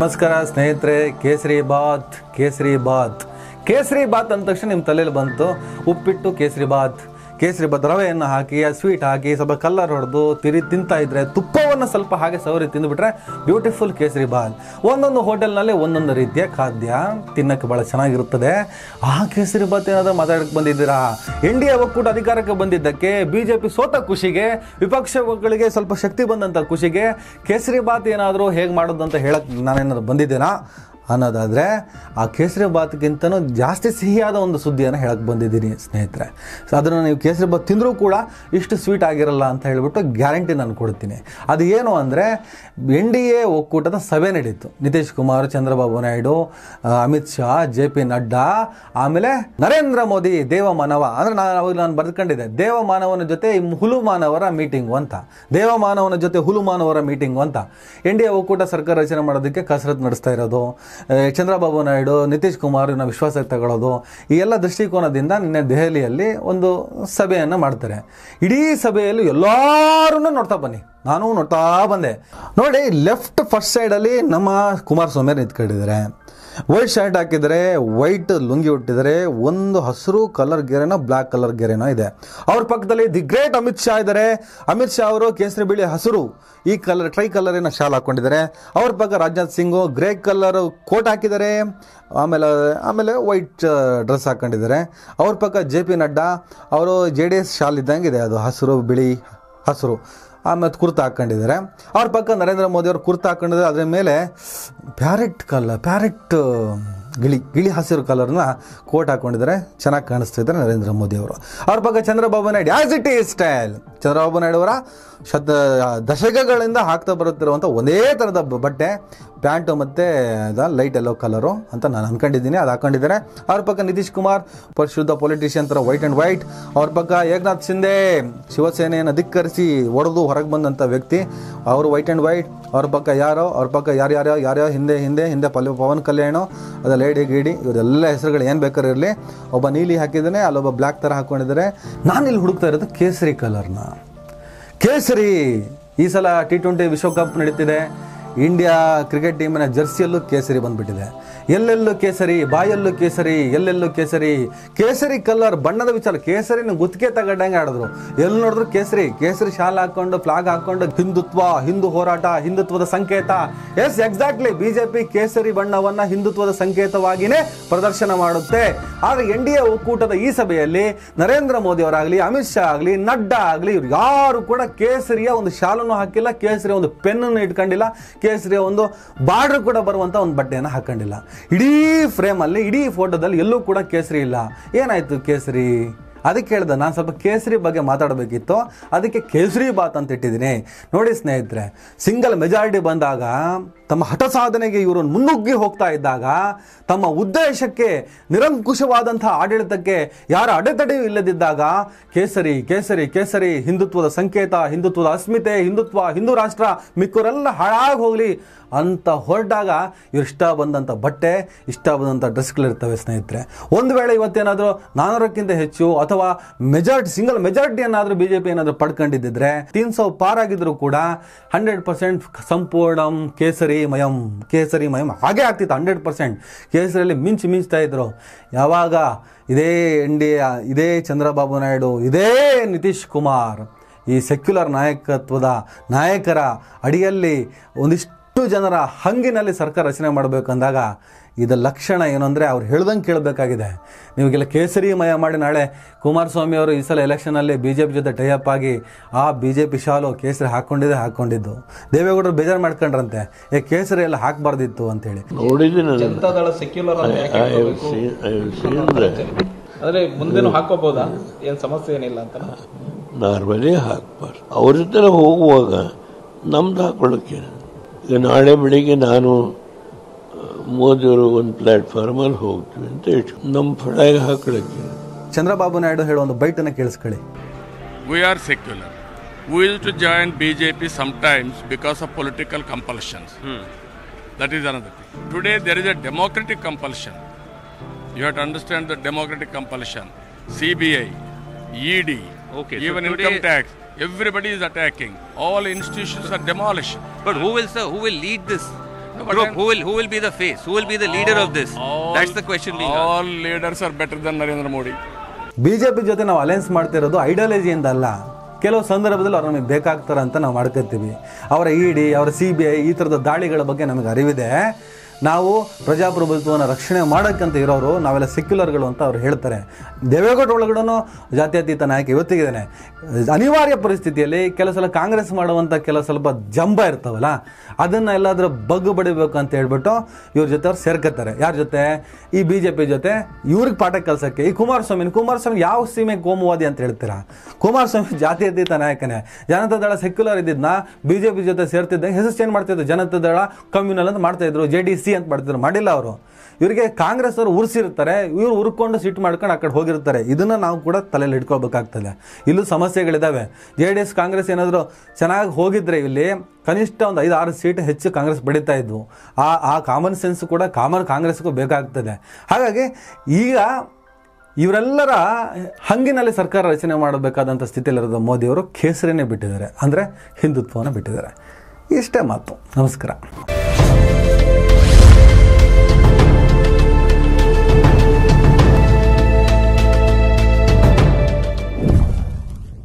ನಮಸ್ಕಾರ ಸ್ನೇಹಿತರೆ ಕೇಸರಿ ಬಾತ್ ಕೇಸರಿ ಬಾತ್ ಕೇಸರಿ ಬಾತ್ ಅಂದ ತಕ್ಷಣ ನಿಮ್ಮ ತಲೆಯಲ್ಲಿ ಬಂತು ಉಪ್ಪಿಟ್ಟು ಕೇಸರಿ ಬಾತ್ ಕೇಸರಿ ಬಾತ್ ರವೆಯನ್ನು ಹಾಕಿ ಸ್ವೀಟ್ ಹಾಕಿ ಸ್ವಲ್ಪ ಕಲ್ಲರ್ ಹೊಡೆದು ತಿರಿ ತಿಂತಾ ಇದ್ರೆ ತುಪ್ಪವನ್ನು ಸ್ವಲ್ಪ ಹಾಗೆ ಸವರಿ ತಿಂದುಬಿಟ್ರೆ ಬ್ಯೂಟಿಫುಲ್ ಕೇಸರಿ ಬಾತ್ ಒಂದೊಂದು ಹೋಟೆಲ್ನಲ್ಲಿ ಒಂದೊಂದು ರೀತಿಯ ಖಾದ್ಯ ತಿನ್ನಕ್ಕೆ ಭಾಳ ಚೆನ್ನಾಗಿರುತ್ತದೆ ಆ ಕೇಸರಿ ಬಾತ್ ಏನಾದರೂ ಮಾತಾಡಕ್ಕೆ ಬಂದಿದ್ದೀರಾ ಎನ್ ಡಿ ಎ ಒಕ್ಕೂಟ ಅಧಿಕಾರಕ್ಕೆ ಬಂದಿದ್ದಕ್ಕೆ ಬಿ ಜೆ ಪಿ ಸೋತ ಖುಷಿಗೆ ವಿಪಕ್ಷಗಳಿಗೆ ಸ್ವಲ್ಪ ಶಕ್ತಿ ಬಂದಂಥ ಖುಷಿಗೆ ಕೇಸರಿ ಬಾತ್ ಏನಾದರೂ ಹೇಗೆ ಮಾಡೋದು ಅಂತ ಹೇಳಕ್ಕೆ ನಾನೇನಾದ್ರು ಬಂದಿದ್ದೀನಾ ಅನ್ನೋದಾದರೆ ಆ ಕೇಸರಿ ಬಾತ್ಗಿಂತನೂ ಜಾಸ್ತಿ ಸಿಹಿಯಾದ ಒಂದು ಸುದ್ದಿಯನ್ನು ಹೇಳಕ್ಕೆ ಬಂದಿದ್ದೀನಿ ಸ್ನೇಹಿತರೆ ಸೊ ಅದನ್ನು ನೀವು ಕೇಸರಿ ಬಾತ್ ತಿಂದರೂ ಕೂಡ ಇಷ್ಟು ಸ್ವೀಟ್ ಆಗಿರಲ್ಲ ಅಂತ ಹೇಳಿಬಿಟ್ಟು ಗ್ಯಾರಂಟಿ ನಾನು ಕೊಡ್ತೀನಿ ಅದು ಏನು ಅಂದರೆ ಎನ್ ಡಿ ಎ ಒಕ್ಕೂಟದ ಸಭೆ ನಡೀತು ನಿತೀಶ್ ಕುಮಾರ್ ಚಂದ್ರಬಾಬು ನಾಯ್ಡು ಆ, ಅಮಿತ್ ಶಾ ಜೆ ಪಿ ನಡ್ಡಾ ಆಮೇಲೆ ನರೇಂದ್ರ ಮೋದಿ ದೇವಮಾನವ ಅಂದರೆ ನಾನು ಅವಾಗ ನಾನು ಬರ್ಕೊಂಡಿದ್ದೆ ದೇವಮಾನವನ ಜೊತೆ ಈ ಹುಲು ಮಾನವರ ಮೀಟಿಂಗು ಅಂತ ದೇವಮಾನವನ ಜೊತೆ ಹುಲು ಮಾನವರ ಮೀಟಿಂಗು ಅಂತ ಎನ್ ಡಿ ಎ ಒಕ್ಕೂಟ ಸರ್ಕಾರ ರಚನೆ ಮಾಡೋದಕ್ಕೆ ಕಸರತ್ತು ನಡೆಸ್ತಾ ಇರೋದು ಆ, ಚಂದ್ರಬಾಬು ನಾಯ್ಡು ನಿತೀಶ್ ಕುಮಾರ್ನ ವಿಶ್ವಾಸಕ್ಕೆ ತಗೊಳ್ಳೋದು ಈ ಎಲ್ಲ ದೃಷ್ಟಿಕೋನದಿಂದ ನಿನ್ನೆ ದೆಹಲಿಯಲ್ಲಿ ಒಂದು ಸಭೆಯನ್ನು ಮಾಡ್ತಾರೆ ಇಡೀ ಸಭೆಯಲ್ಲಿ ಎಲ್ಲರೂ ನೋಡ್ತಾ ಬನ್ನಿ ನಾನು ನೋಡ್ತಾ ಬಂದೆ ನೋಡಿ ಲೆಫ್ಟ್ ಫಸ್ಟ್ ಸೈಡಲ್ಲಿ ನಮ್ಮ ಕುಮಾರಸ್ವಾಮಿ ನಿಂತ್ಕೊಂಡಿದ್ದಾರೆ ವೈಟ್ ಶರ್ಟ್ ಹಾಕಿದರೆ ವೈಟ್ ಲುಂಗಿ ಹುಟ್ಟಿದರೆ ಒಂದು ಹಸಿರು ಕಲರ್ ಗೆರೆನೋ ಬ್ಲ್ಯಾಕ್ ಕಲರ್ ಗೆರೆನೋ ಇದೆ ಅವ್ರ ಪಕ್ಕದಲ್ಲಿ ದಿ ಗ್ರೇಟ್ ಅಮಿತ್ ಶಾ ಇದ್ದಾರೆ ಅಮಿತ್ ಶಾ ಅವರು ಕೇಸರಿ ಬಿಳಿ ಹಸಿರು ಈ ಕಲರ್ ಟ್ರೈ ಕಲರಿನ ಶಾಲ್ ಹಾಕೊಂಡಿದ್ದಾರೆ ಅವ್ರ ಪಕ್ಕ Rajnath Singh grey colour coat ಹಾಕಿದ್ದಾರೆ ಆಮೇಲೆ ಆಮೇಲೆ ವೈಟ್ ಡ್ರೆಸ್ ಹಾಕೊಂಡಿದ್ದಾರೆ ಅವ್ರ ಪಕ್ಕ ಜೆ ಪಿ ನಡ್ಡಾ ಅವರು ಜೆ ಡಿ ಎಸ್ ಶಾಲ್ ಇದ್ದಂಗೆ ಇದೆ ಅದು ಹಸಿರು ಬಿಳಿ ಹಸಿರು ಆಮೇಲೆ ಕುರ್ತಾ ಹಾಕ್ಕೊಂಡಿದ್ದಾರೆ ಅವ್ರ ಪಕ್ಕ ನರೇಂದ್ರ ಮೋದಿ ಅವರು ಕುರ್ತಾ ಹಾಕೊಂಡಿದ್ದಾರೆ ಅದ್ರ ಮೇಲೆ ಪ್ಯಾರೆಟ್ ಕಲರ್ ಪ್ಯಾರೆಟ್ ಗಿಳಿ ಗಿಳಿ ಹಸಿರು ಕಲರ್ನ ಕೋಟ್ ಹಾಕೊಂಡಿದ್ದಾರೆ ಚೆನ್ನಾಗಿ ಕಾಣಿಸ್ತಿದ್ದಾರೆ ನರೇಂದ್ರ ಮೋದಿ ಅವರು ಅವ್ರ ಪಕ್ಕ Chandrababu Naidu as it is style Chandrababu Naidu ಅವರ ಶತ ದಶಕಗಳಿಂದ ಹಾಕ್ತಾ ಬರುತ್ತಿರುವಂಥ ಒಂದೇ ಥರದ ಬ- ಬಟ್ಟೆ ಪ್ಯಾಂಟು ಮತ್ತು ಲೈಟ್ ಎಲ್ಲೋ ಕಲರು ಅಂತ ನಾನು ಅನ್ಕೊಂಡಿದ್ದೀನಿ ಅದು ಹಾಕೊಂಡಿದ್ದಾರೆ ಅವ್ರ ಪಕ್ಕ ನಿತೀಶ್ ಕುಮಾರ್ ಪರಿಶುದ್ಧ ಪೊಲಿಟಿಷಿಯನ್ ಥರ ವೈಟ್ ಆ್ಯಂಡ್ ವೈಟ್ ಅವ್ರ ಪಕ್ಕ ಏಕನಾಥ್ ಶಿಂದೆ ಶಿವಸೇನೆಯನ್ನು ಧಿಕ್ಕರಿಸಿ ಒಡೆದು ಹೊರಗೆ ಬಂದಂಥ ವ್ಯಕ್ತಿ ಅವರು ವೈಟ್ ಆ್ಯಂಡ್ ವೈಟ್ ಅವ್ರ ಪಕ್ಕ ಯಾರೋ ಅವ್ರ ಪಕ್ಕ ಯಾರ್ಯಾರೋ ಯಾರ್ಯಾರೋ ಹಿಂದೆ ಹಿಂದೆ ಹಿಂದೆ ಪಲ್ ಪವನ್ ಕಲ್ಯಾಣ್ ಅದು ಲೇಡಿ ಗೀಡಿ ಇವರೆಲ್ಲ ಹೆಸರುಗಳು ಏನು ಬೇಕಾದ್ರೂ ಇರಲಿ ಒಬ್ಬ ನೀಲಿ ಹಾಕಿದ್ದಾನೆ ಅಲ್ಲೊಬ್ಬ ಬ್ಲ್ಯಾಕ್ ಥರ ಹಾಕ್ಕೊಂಡಿದ್ದಾರೆ ನಾನು ಇಲ್ಲಿ ಹುಡುಕ್ತಾ ಇರೋದು ಕೇಸರಿ ಕಲರ್ನ ಕೇಸರಿ ಈ ಸಲ ಟಿ ಟ್ವೆಂಟಿ ವಿಶ್ವಕಪ್ ನಡೀತಿದೆ ಇಂಡಿಯಾ ಕ್ರಿಕೆಟ್ ಟೀಮಿನ ಜರ್ಸಿಯಲ್ಲೂ ಕೇಸರಿ ಬಂದ್ಬಿಟ್ಟಿದೆ ಎಲ್ಲೆಲ್ಲೂ ಕೇಸರಿ ಬಾಯಲ್ಲೂ ಕೇಸರಿ ಎಲ್ಲೆಲ್ಲೂ ಕೇಸರಿ ಕೇಸರಿ ಕಲರ್ ಬಣ್ಣದ ವಿಚಾರ ಕೇಸರಿನ ಗುತ್ತಿಗೆ ತಗೊಂಡಂಗೆ ಆಡಿದ್ರು ಎಲ್ಲಿ ನೋಡಿದ್ರು ಕೇಸರಿ ಕೇಸರಿ ಶಾಲ್ ಹಾಕೊಂಡು ಫ್ಲಾಗ್ ಹಾಕೊಂಡು ಹಿಂದುತ್ವ ಹಿಂದೂ ಹೋರಾಟ ಹಿಂದುತ್ವದ ಸಂಕೇತ ಎಸ್ ಎಕ್ಸಾಕ್ಟ್ಲಿ ಬಿಜೆಪಿ ಕೇಸರಿ ಬಣ್ಣವನ್ನ ಹಿಂದುತ್ವದ ಸಂಕೇತವಾಗಿಯೇ ಪ್ರದರ್ಶನ ಮಾಡುತ್ತೆ ಆದರೆ ಎನ್ ಡಿ ಎ ಒಕ್ಕೂಟದ ಈ ಸಭೆಯಲ್ಲಿ ನರೇಂದ್ರ ಮೋದಿ ಅವರಾಗಲಿ ಅಮಿತ್ ಶಾ ಆಗಲಿ ನಡ್ಡಾ ಆಗಲಿ ಇವ್ರು ಯಾರು ಕೂಡ ಕೇಸರಿಯ ಒಂದು ಶಾಲನ್ನು ಹಾಕಿಲ್ಲ ಕೇಸರಿಯ ಒಂದು ಪೆನ್ನನ್ನು ಇಟ್ಕೊಂಡಿಲ್ಲ ಕೇಸರಿಯ ಒಂದು ಬಾರ್ಡರ್ ಕೂಡ ಬರುವಂಥ ಒಂದು ಬಟ್ಟೆಯನ್ನು ಹಾಕೊಂಡಿಲ್ಲ ಇಡೀ ಫ್ರೇಮಲ್ಲಿ ಇಡೀ ಫೋಟೋದಲ್ಲಿ ಎಲ್ಲೂ ಕೂಡ ಕೇಸರಿ ಇಲ್ಲ ಏನಾಯ್ತು ಕೇಸರಿ ಅದಕ್ಕೆ ಹೇಳ್ದೆ ನಾನು ಸ್ವಲ್ಪ ಕೇಸರಿ ಬಗ್ಗೆ ಮಾತಾಡಬೇಕಿತ್ತು ಅದಕ್ಕೆ ಕೇಸರಿ ಬಾತ್ ಅಂತ ಇಟ್ಟಿದ್ದೀನಿ ನೋಡಿ ಸ್ನೇಹಿತರೆ ಸಿಂಗಲ್ ಮೆಜಾರಿಟಿ ಬಂದಾಗ ತಮ್ಮ ಹಠ ಸಾಧನೆಗೆ ಇವರು ಮುನ್ನುಗ್ಗಿ ಹೋಗ್ತಾ ಇದ್ದಾಗ ತಮ್ಮ ಉದ್ದೇಶಕ್ಕೆ ನಿರಂಕುಶವಾದಂಥ ಆಡಳಿತಕ್ಕೆ ಯಾರ ಅಡೆತಡೆಯೂ ಇಲ್ಲದಿದ್ದಾಗ ಕೇಸರಿ ಕೇಸರಿ ಕೇಸರಿ ಹಿಂದುತ್ವದ ಸಂಕೇತ ಹಿಂದುತ್ವದ ಅಸ್ಮಿತೆ ಹಿಂದುತ್ವ ಹಿಂದೂ ರಾಷ್ಟ್ರ ಮಿಕ್ಕವರೆಲ್ಲ ಹಾಳಾಗಿ ಹೋಗಲಿ ಅಂತ ಹೊರಟಾಗ ಇವ್ರು ಇಷ್ಟ ಬಂದಂಥ ಬಟ್ಟೆ ಇಷ್ಟ ಬಂದಂಥ ಡ್ರೆಸ್ಗಳಿರ್ತವೆ ಸ್ನೇಹಿತರೆ ಒಂದು ವೇಳೆ ಇವತ್ತೇನಾದರೂ ನಾನ್ನೂರಕ್ಕಿಂತ ಹೆಚ್ಚು ಅಥವಾ ಮೆಜಾರಿಟಿ ಸಿಂಗಲ್ ಮೆಜಾರಿಟಿಯನ್ನಾದರೂ ಬಿ ಜೆ ಪಿ ಏನಾದರೂ ಪಡ್ಕೊಂಡಿದ್ದಿದ್ರೆ ತೀನ್ ಸೌ ಪಾರಾಗಿದ್ರು ಕೂಡ ಹಂಡ್ರೆಡ್ ಪರ್ಸೆಂಟ್ ಸಂಪೂರ್ಣಂ ಕೇಸರಿ ಮಯಂ ಕೇಸರಿ ಮಯಂ ಹಾಗೆ ಆಗ್ತಿತ್ತು ಹಂಡ್ರೆಡ್ ಪರ್ಸೆಂಟ್ ಕೇಸರಿಯಲ್ಲಿ ಮಿಂಚು ಮಿಂಚ್ತಾ ಇದ್ರು ಯಾವಾಗ ಇದೇ ಎನ್ ಡಿ ಇದೇ ಚಂದ್ರಬಾಬು ನಾಯ್ಡು ಇದೇ ನಿತೀಶ್ ಕುಮಾರ್ ಈ ಸೆಕ್ಯುಲರ್ ನಾಯಕತ್ವದ ನಾಯಕರ ಅಡಿಯಲ್ಲಿ ಒಂದಿಷ್ಟು ಜನರ ಹಂಗಿನಲ್ಲಿ ಸರ್ಕಾರ ರಚನೆ ಮಾಡಬೇಕಂದಾಗ ಇದರ ಲಕ್ಷಣ ಏನು ಅಂದರೆ ಅವ್ರು ಹೇಳ್ದಂಗೆ ಕೇಳಬೇಕಾಗಿದೆ ನೀವಿಗೆಲ್ಲ ಕೇಸರಿಮಯ ಮಾಡಿ ನಾಳೆ ಕುಮಾರಸ್ವಾಮಿ ಅವರು ಈ ಸಲ ಎಲೆಕ್ಷನಲ್ಲಿ ಬಿ ಜೆ ಪಿ ಜೊತೆ ಟೈಅಪ್ ಆಗಿ ಆ ಬಿ ಜೆ ಪಿ ಶಾಲು ಕೇಸರಿ ಹಾಕ್ಕೊಂಡಿದ್ದೆ ಹಾಕ್ಕೊಂಡಿದ್ದು ದೇವೇಗೌಡರು ಬೇಜಾರು ಮಾಡ್ಕೊಂಡ್ರಂತೆ ಏ ಕೇಸರಿ ಎಲ್ಲ ಹಾಕಬಾರ್ದಿತ್ತು ಅಂತೇಳಿ ನೋಡಿದ್ದೀನಿ ಅದನ್ನ ಜನತಾದಳ ಸೆಕ್ಯುಲರ್ ಅಂತ ಯಾಕೆ I have seen, I have seen that. ಅಂದ್ರೆ ಮುಂದೆನೂ ಹಾಕೋಬಹುದಾ ಏನ್ ಸಮಸ್ಯೆ ಏನಿಲ್ಲ ಅಂತ ನಾರ್ಮಲಿ ಹಾಕ್ಬಾರ್ದು ಅವ್ರ ಜೊತೆ ಹೋಗುವಾಗ ನಮ್ದು ಹಾಕೊಳ್ಳೋಕೆ ಈಗ ನಾಳೆ ಬೆಳಿಗ್ಗೆ ನಾನು ಆ, ಮೋದಿಯವರು ಒಂದು ಪ್ಲಾಟ್ಫಾರ್ಮಲ್ಲಿ ಹೋಗ್ತೀವಿ ಅಂತ ಇಟ್ಟು ನಮ್ಮ ಫ್ಲಾಗ್ ಹಾಕೊಳ್ಳೋಕೆ ಚಂದ್ರಬಾಬು ನಾಯ್ಡು ಹೇಳೋ ಒಂದು ಬೈಟನ್ನು ಕೇಳಿಸ್ಕೊಳ್ಳಿ We are secular. We used to join BJP sometimes because of political compulsions. That is another thing. Today there is a democratic compulsion. You have to understand the democratic compulsion. CBI, ED, Okay, so even today- income tax. Everybody is attacking. All institutions are demolished. But who will, sir, who will lead this Group, who will who will be the face? Who will be the leader of this? That's the question being asked. All leaders are better than Narendra Modi. B J P ಜೊತೆ ನಾವು alliance ಮಾಡ್ತಿರೋದು ಐಡಿಯಾಲಜಿಯಿಂದ ಅಲ್ಲ ಕೆಲವು ಸಂದರ್ಭದಲ್ಲಿ ಅವ್ರು ನಮಗೆ ಬೇಕಾಗ್ತಾರೆ ಅಂತ ನಾವು ಮಾಡ್ಕೊತೀವಿ ಅವರ ಇ ಡಿ ಅವರ ಸಿ ಬಿ ಐ ಈ ಥರದ ದಾಳಿಗಳ ಬಗ್ಗೆ ನಮಗೆ ಅರಿವಿದೆ ನಾವು ಪ್ರಜಾಪ್ರಭುತ್ವವನ್ನು ರಕ್ಷಣೆ ಮಾಡೋಕ್ಕಂತ ಇರೋರು ನಾವೆಲ್ಲ ಸೆಕ್ಯುಲರ್ಗಳು ಅಂತ ಅವ್ರು ಹೇಳ್ತಾರೆ ದೇವೇಗೌಡ ಒಳಗಡೆ ಜಾತ್ಯತೀತ ನಾಯಕ ಇವತ್ತಿಗಿದ್ದಾನೆ ಅನಿವಾರ್ಯ ಪರಿಸ್ಥಿತಿಯಲ್ಲಿ ಕೆಲವು ಸಲ ಕಾಂಗ್ರೆಸ್ ಮಾಡುವಂಥ ಕೆಲವು ಸ್ವಲ್ಪ ಜಂಬ ಇರ್ತಾವಲ್ಲ ಅದನ್ನು ಎಲ್ಲಾದರೂ ಬಗ್ಗು ಬಡಿಬೇಕು ಅಂತ ಹೇಳ್ಬಿಟ್ಟು ಇವ್ರ ಜೊತೆ ಅವ್ರು ಸೇರ್ಕೊತಾರೆ ಯಾರ ಜೊತೆ ಈ ಬಿ ಜೆ ಪಿ ಜೊತೆ ಇವ್ರಿಗೆ ಪಾಠ ಕಲ್ಸಕ್ಕೆ ಈ ಕುಮಾರಸ್ವಾಮಿ ಕುಮಾರಸ್ವಾಮಿ ಯಾವ ಸೀಮೆ ಕೋಮುವಾದಿ ಅಂತ ಹೇಳ್ತೀರಾ ಕುಮಾರಸ್ವಾಮಿ ಜಾತ್ಯತೀತ ನಾಯಕನೇ ಜನತಾ ದಳ ಸೆಕ್ಯುಲರ್ ಇದ್ದಿದ್ನ ಬಿ ಜೆ ಪಿ ಜೊತೆ ಸೇರ್ತಿದ್ದಂಗೆ ಹೆಸರು ಚೇಂಜ್ ಮಾಡ್ತಿದ್ರು ಜನತಾ ದಳ ಕಮ್ಯುನಲ್ ಅಂತ ಮಾಡ್ತಾ ಇದ್ರು ಜೆ ಡಿ ಸಿ ಅಂತ ಮಾಡ್ತಿದ್ರು ಮಾಡಿಲ್ಲ ಅವರು ಇವರಿಗೆ ಕಾಂಗ್ರೆಸ್ ಅವರು ಉರ್ಸಿರ್ತಾರೆ ಇವ್ರು ಉರ್ಕೊಂಡು ಸಿಟ್ಟು ಮಾಡ್ಕೊಂಡು ಆ ಕಡೆ ಹೋಗಿರ್ತಾರೆ ಇದನ್ನ ನಾವು ಕೂಡ ತಲೆಯಲ್ಲಿ ಇಟ್ಕೋಬೇಕಾಗ್ತದೆ ಇಲ್ಲೂ ಸಮಸ್ಯೆಗಳಿದಾವೆ ಜೆ ಡಿ ಎಸ್ ಕಾಂಗ್ರೆಸ್ ಏನಾದರೂ ಚೆನ್ನಾಗಿ ಹೋಗಿದ್ರೆ ಇಲ್ಲಿ ಕನಿಷ್ಠ ಒಂದು ಐದು ಆರು ಸೀಟ್ ಹೆಚ್ಚು ಕಾಂಗ್ರೆಸ್ ಬೆಳೀತಾ ಇದ್ವು ಆ ಆ ಕಾಮನ್ ಸೆನ್ಸ್ ಕೂಡ ಕಾಮನ್ ಕಾಂಗ್ರೆಸ್ಗೂ ಬೇಕಾಗ್ತದೆ ಹಾಗಾಗಿ ಈಗ ಇವರೆಲ್ಲರ ಹಂಗಿನಲ್ಲಿ ಸರ್ಕಾರ ರಚನೆ ಮಾಡಬೇಕಾದಂಥ ಸ್ಥಿತಿಯಲ್ಲಿರೋದು ಮೋದಿಯವರು ಕೇಸರಿನೇ ಬಿಟ್ಟಿದ್ದಾರೆ ಅಂದರೆ ಹಿಂದುತ್ವವನ್ನು ಬಿಟ್ಟಿದ್ದಾರೆ ಇಷ್ಟೇ ಮಾತು ನಮಸ್ಕಾರ